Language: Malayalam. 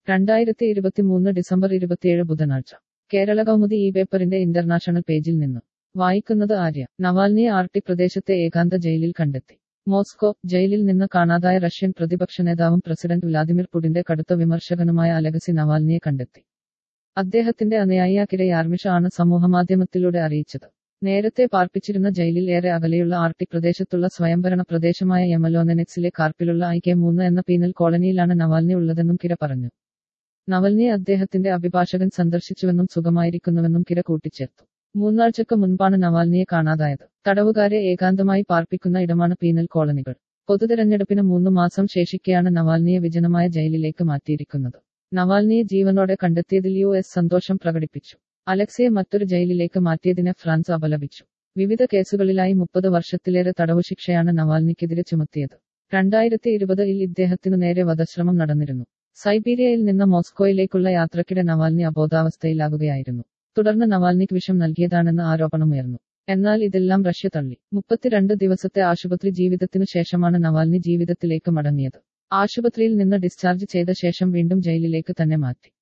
രണ്ടായിരത്തി ഇരുപത്തിമൂന്ന് ഡിസംബർ ഇരുപത്തിയേഴ് ബുധനാഴ്ച കേരള കൗമുദി ഈ പേപ്പറിന്റെ ഇന്റർനാഷണൽ പേജിൽ നിന്നും വായിക്കുന്നത് ആര്യ നവാൽനിയെ ആർട്ടി പ്രദേശത്തെ ഏകാന്ത ജയിലിൽ കണ്ടെത്തി മോസ്കോ ജയിലിൽ നിന്ന് കാണാതായ റഷ്യൻ പ്രതിപക്ഷ നേതാവും പ്രസിഡന്റ് വ്ലാദിമിർ പുടിന്റെ കടുത്ത വിമർശകനുമായ അലഗസി നവാൽനിയെ കണ്ടെത്തി അദ്ദേഹത്തിന്റെ അനുയായി കിര യാർമിഷ ആണ് സമൂഹമാധ്യമത്തിലൂടെ അറിയിച്ചത് നേരത്തെ പാർപ്പിച്ചിരുന്ന ജയിലിൽ ഏറെ അകലെയുള്ള ആർട്ടി പ്രദേശത്തുള്ള സ്വയംഭരണ പ്രദേശമായ യമലോനെനെക്സിലെ കാർപ്പിലുള്ള ഐ കെ മൂന്ന് എന്ന പീനൽ കോളനിയിലാണ് നവാൽനി ഉള്ളതെന്നും കിര പറഞ്ഞു നവൽനിയെ അദ്ദേഹത്തിന്റെ അഭിഭാഷകൻ സന്ദർശിച്ചുവെന്നും സുഖമായിരിക്കുന്നുവെന്നും കിര കൂട്ടിച്ചേർത്തു മൂന്നാഴ്ചക്ക് മുൻപാണ് നവാൽനിയെ കാണാതായത് തടവുകാരെ ഏകാന്തമായി പാർപ്പിക്കുന്ന ഇടമാണ് പീനൽ കോളനികൾ പൊതുതെരഞ്ഞെടുപ്പിന് മൂന്ന് മാസം ശേഷിക്കെയാണ് നവാൽനിയെ വിജനമായ ജയിലിലേക്ക് മാറ്റിയിരിക്കുന്നത് നവാൽനിയെ ജീവനോടെ കണ്ടെത്തിയതിൽ യു എസ് സന്തോഷം പ്രകടിപ്പിച്ചു അലക്സിയെ മറ്റൊരു ജയിലിലേക്ക് മാറ്റിയതിനെ ഫ്രാൻസ് അപലപിച്ചു വിവിധ കേസുകളിലായി മുപ്പത് വർഷത്തിലേറെ തടവു ശിക്ഷയാണ് നവാൽനിക്കെതിരെ ചുമത്തിയത് രണ്ടായിരത്തി ഇരുപതിൽ ഇദ്ദേഹത്തിനു നേരെ വധശ്രമം നടന്നിരുന്നു സൈബീരിയയിൽ നിന്ന് മോസ്കോയിലേക്കുള്ള യാത്രക്കിടെ നവാൽനി അബോധാവസ്ഥയിലാകുകയായിരുന്നു തുടർന്ന് നവാൽനിക്ക് വിഷം നൽകിയതാണെന്ന് ആരോപണമുയർന്നു എന്നാൽ ഇതെല്ലാം റഷ്യ തള്ളി മുപ്പത്തിരണ്ട് ദിവസത്തെ ആശുപത്രി ജീവിതത്തിനു ശേഷമാണ് നവാൽനി ജീവിതത്തിലേക്ക് മടങ്ങിയത് ആശുപത്രിയിൽ നിന്ന് ഡിസ്ചാർജ് ചെയ്ത ശേഷം വീണ്ടും ജയിലിലേക്ക് തന്നെ മാറ്റി